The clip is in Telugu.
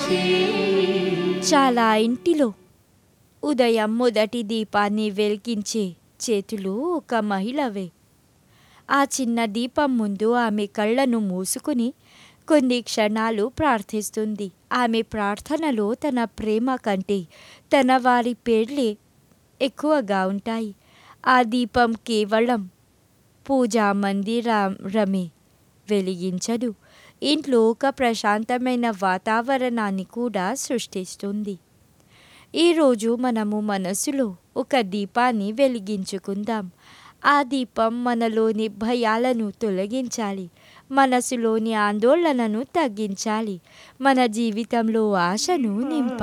చాలా ఇంటిలో ఉదయం మొదటి దీపాన్ని వెలిగించే చేతులు ఒక మహిళవే ఆ చిన్న దీపం ముందు ఆమె కళ్ళను మూసుకుని కొన్ని క్షణాలు ప్రార్థిస్తుంది ఆమె ప్రార్థనలో తన ప్రేమ కంటే తన వారి పేర్లే ఎక్కువగా ఉంటాయి ఆ దీపం కేవలం పూజా మందిరమే వెలిగించదు ఇంట్లో ఒక ప్రశాంతమైన వాతావరణాన్ని కూడా సృష్టిస్తుంది ఈరోజు మనము మనసులో ఒక దీపాన్ని వెలిగించుకుందాం ఆ దీపం మనలోని భయాలను తొలగించాలి మనసులోని ఆందోళనను తగ్గించాలి మన జీవితంలో ఆశను నింపాలి